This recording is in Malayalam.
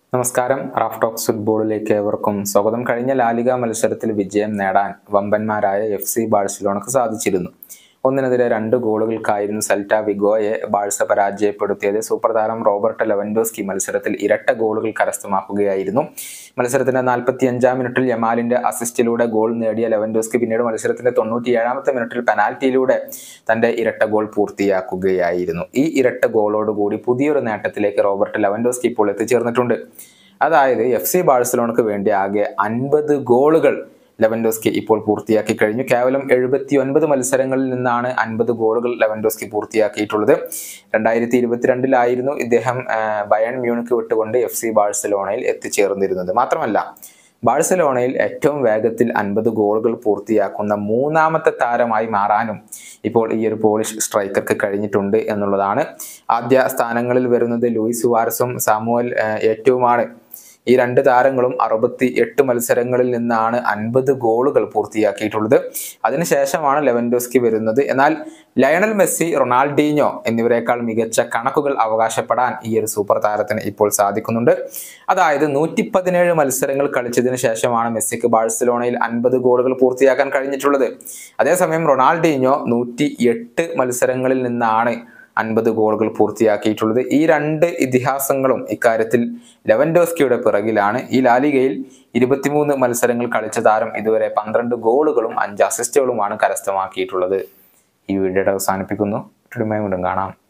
നമസ്കാരം റാഫ് ടോക്സ് ഫുട്ബോളിലേക്ക് ഏവർക്കും സ്വാഗതം കഴിഞ്ഞ ലാലിക മത്സരത്തിൽ വിജയം നേടാൻ വമ്പന്മാരായ എഫ് സി ബാഴ്സലോണക്ക് സാധിച്ചിരുന്നു ഒന്നിനെതിരെ രണ്ട് ഗോളുകൾക്കായിരുന്നു സെൽറ്റ വിഗോയെ ബാഴ്സ പരാജയപ്പെടുത്തിയത് സൂപ്പർ താരം റോബർട്ട് ലെവൻഡോസ്കി മത്സരത്തിൽ ഇരട്ട ഗോളുകൾ കരസ്ഥമാക്കുകയായിരുന്നു മത്സരത്തിന്റെ നാൽപ്പത്തി അഞ്ചാം മിനിറ്റിൽ യമാലിന്റെ അസിസ്റ്റിലൂടെ ഗോൾ നേടിയ ലെവൻഡോസ്കി പിന്നീട് മത്സരത്തിന്റെ തൊണ്ണൂറ്റിയേഴാമത്തെ മിനിറ്റിൽ പെനാൽറ്റിയിലൂടെ തന്റെ ഇരട്ട ഗോൾ പൂർത്തിയാക്കുകയായിരുന്നു ഈ ഇരട്ട ഗോളോടുകൂടി പുതിയൊരു നേട്ടത്തിലേക്ക് റോബർട്ട് ലെവൻഡോസ്കി ഇപ്പോൾ എത്തിച്ചേർന്നിട്ടുണ്ട് അതായത് എഫ് സി ബാഴ്സലോണക്ക് വേണ്ടി ആകെ അൻപത് ഗോളുകൾ ലെവൻഡോസ്കി ഇപ്പോൾ പൂർത്തിയാക്കി കഴിഞ്ഞു കേവലം എഴുപത്തി ഒൻപത് മത്സരങ്ങളിൽ നിന്നാണ് അൻപത് ഗോളുകൾ ലെവൻഡോസ്കി പൂർത്തിയാക്കിയിട്ടുള്ളത് രണ്ടായിരത്തി ഇരുപത്തിരണ്ടിലായിരുന്നു ഇദ്ദേഹം ആ, ബയൺ മ്യൂണിക്ക് വിട്ടുകൊണ്ട് എഫ് സി ബാഴ്സലോണയിൽ എത്തിച്ചേർന്നിരുന്നത് മാത്രമല്ല ബാഴ്സലോണയിൽ ഏറ്റവും വേഗത്തിൽ അൻപത് ഗോളുകൾ പൂർത്തിയാക്കുന്ന മൂന്നാമത്തെ താരമായി മാറാനും ഇപ്പോൾ ഈ ഒരു പോളിഷ് സ്ട്രൈക്കർക്ക് കഴിഞ്ഞിട്ടുണ്ട് എന്നുള്ളതാണ് ആദ്യ സ്ഥാനങ്ങളിൽ വരുന്നത് ലൂയിസ് സുവാരസും സാമുവൽ ആ, ഏറ്റവുമാണ് ഈ രണ്ട് താരങ്ങളും അറുപത്തി എട്ട് മത്സരങ്ങളിൽ നിന്നാണ് അൻപത് ഗോളുകൾ പൂർത്തിയാക്കിയിട്ടുള്ളത് അതിനുശേഷമാണ് ലെവൻഡോസ്കി വരുന്നത് എന്നാൽ ലയണൽ മെസ്സി റൊണാൾഡീഞ്ഞോ എന്നിവരെക്കാൾ മികച്ച കണക്കുകൾ അവകാശപ്പെടാൻ ഈ ഒരു സൂപ്പർ താരത്തിന് ഇപ്പോൾ സാധിക്കുന്നുണ്ട് അതായത് നൂറ്റി പതിനേഴ് മത്സരങ്ങൾ കളിച്ചതിന് ശേഷമാണ് മെസ്സിക്ക് ബാഴ്സലോണയിൽ അൻപത് ഗോളുകൾ പൂർത്തിയാക്കാൻ കഴിഞ്ഞിട്ടുള്ളത് അതേസമയം റൊണാൾഡീഞ്ഞോ നൂറ്റി എട്ട് മത്സരങ്ങളിൽ നിന്നാണ് അൻപത് ഗോളുകൾ പൂർത്തിയാക്കിയിട്ടുള്ളത് ഈ രണ്ട് ഇതിഹാസങ്ങളും ഇക്കാര്യത്തിൽ ലെവൻഡോസ്കിയുടെ പിറകിലാണ് ഈ ലാലികയിൽ ഇരുപത്തിമൂന്ന് മത്സരങ്ങൾ കളിച്ച താരം ഇതുവരെ പന്ത്രണ്ട് ഗോളുകളും അഞ്ച് അസിസ്റ്റുകളുമാണ് കരസ്ഥമാക്കിയിട്ടുള്ളത് ഈ വീഡിയോയുടെ അവസാനിപ്പിക്കുന്നു വീണ്ടും കാണാം